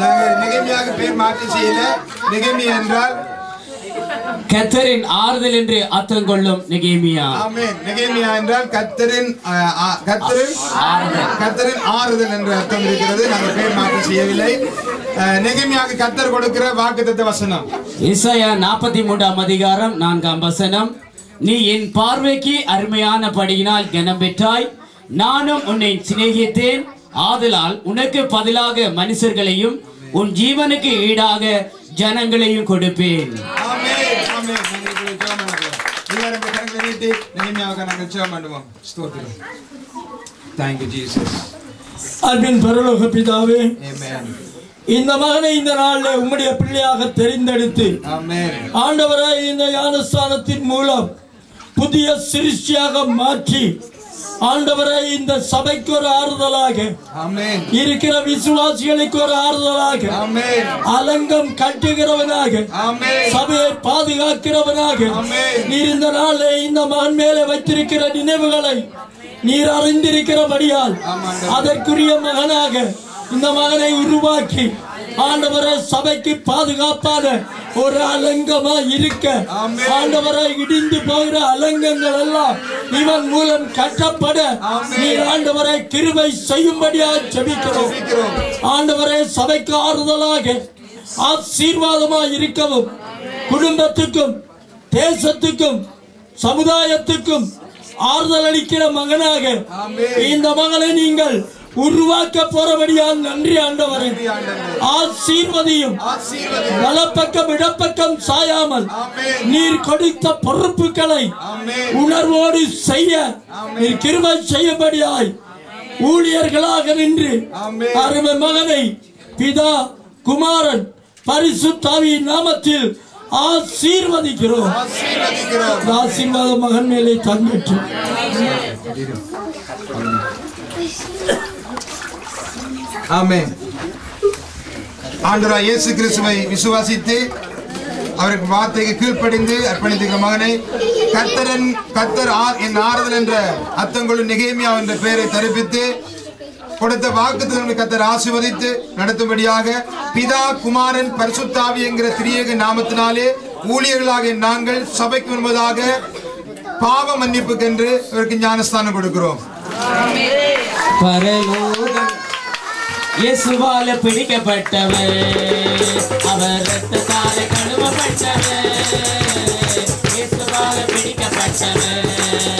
நாங்கள் நிகழ்ச்சியாக பேர் மாற்றி செய்யல நிகழ்ச்சி என்றால் கத்தரின் ஆறுதல் என்று அர்த்தம் கொள்ளும் நெகேமியா ஆமென் நிகழ்ச்சியா என்றால் கத்தரின் அஹ், அஹ், கத்தரின் கத்தரின் ஆறுதல் என்ற அர்த்தம் இருக்கிறது நாங்கள் பேர் மாற்றி செய்யவில்லை அஹ், நிகழ்ச்சியாக கத்தர் கொடுக்கிற வாக்குத்தத்த வசனம் இசையா நாற்பத்தி மூன்றாம் அதிகாரம் நான்காம் வசனம் நீ என் பார்வைக்கு அருமையான படியினால் கனம் பெற்றாய் நானும் உன்னை சிநேகித்தேன் ஆதலால் உனக்கு பதிலாக மனுஷர்களையும் உன் ஜீவனுக்கு ஈடாக ஜனங்களையும் கொடுப்பேன் ஆமென் ஆமென் நாங்கள் இப்படி ஜெபம் பண்ணுகிறோம் எல்லாரும் இந்த கரங்களை நீட்டி நிகழ்ச்சியாக நாங்கள் ஜெபம் பண்ணுவோம் ஸ்தோத்திரம் தேங்க்யூ ஜீசஸ் அன்பின் பரலோக பிதாவே ஆமென் இந்த மகனை இந்த நாளில் உம்முடைய பிள்ளையாக தெரிந்தெடுத்து ஆமென் ஆண்டவரை இந்த ஞானஸ்தானத்தின் மூலம் புதிய சிருஷ்டியாக மாற்றி ஆண்டவரை இந்த சபைக்கு ஒரு ஆறுதலாக ஆமென் இருக்கிற விசுவாசிகளுக்கு ஒரு ஆறுதலாக ஆமென் அலங்கம் கட்டுகிறவனாக ஆமென் சபையை பாதுகாக்கிறவனாக ஆமென். நீர் இந்த நாளில் இந்த மகன் மேலே வைத்திருக்கிற நினைவுகளை நீர் அறிந்திருக்கிறபடியால் ஆமாண்டவர். அதற்குரிய மகனாக இந்த மகனை உருவாக்கி ஆண்டவரை சபைக்கு பாதுகாப்பான ஒரு அலங்கமா இருக்க ஆமென். ஆண்டவரை இடிந்து போகிற அலங்கங்கள் எல்லாம் இவன் மூலம் கட்டப்பட ஆமென். நீர் ஆண்டவரை கிருபை செய்யும்படியாக ஜெபிக்கிறோம் ஜெபிக்கிறோம். ஆண்டவரே சபைக்கு ஆறுதலாக ஆசீர்வாதமாக இருக்கவும் குடும்பத்துக்கும் தேசத்துக்கும் சமுதாயத்துக்கும் ஆறுதல் அளிக்கிற மகனாக ஆமென். இந்த மகனை நீங்கள் உருவாக்க போறபடியால் நன்றி ஆண்டவரே நன்றி ஆண்டவரே. ஆசீர்வதியும் ஆசீர்வதி வலப்பக்கம் இடப்பக்கம் சாயாமல் ஆமென். நீர் கொடுத்த பொறுப்புகளை ஆமென் உணர்வோடு செய்ய நீர் கிருபை செய்யும்படியாய் ஊழியர்களாக நின்று ஆமென். அருமை மகனை பிதா குமாரன் பரிசுத்தாவி நாமத்தில் ஆசீர்வதிக்கிறோம் ஆசீர்வதிக்கிறோம் இந்த ஆசீர்வாத மகன் மேலே தங்கட்டும் ஆமென் ஆண்டவராய் இயேசு கிறிஸ்துவை விசுவாசித்து அவருக்கு வார்த்தைக்கு கீழ்ப்படிந்து அர்ப்பணித்திருக்கிற மகனை கர்த்தரன் கர்த்தர் ஆ- என் ஆறுதல் என்ற அத்தங்களும் நிகேமியா என்ற பெயரை தரிப்பித்து கொடுத்த வாக்குத்தங்களை கர்த்தர் ஆசீர்வதித்து நடத்தும்படியாக பிதா குமாரன் பரிசுத்தாவி என்கிற திரியேக நாமத்தினாலே ஊழியர்களாக நாங்கள் சபைக்கு முன்பதாக பாவ மன்னிப்புக்கென்று இவருக்கு ஞானஸ்தானம் கொடுக்கிறோம் பரலோகம் இயேசுவால பிடிக்கப்பட்டவர் அவர் ரத்தத்தால கழுவப்பட்டவர் இயேசுவால பிடிக்கப்பட்டவர்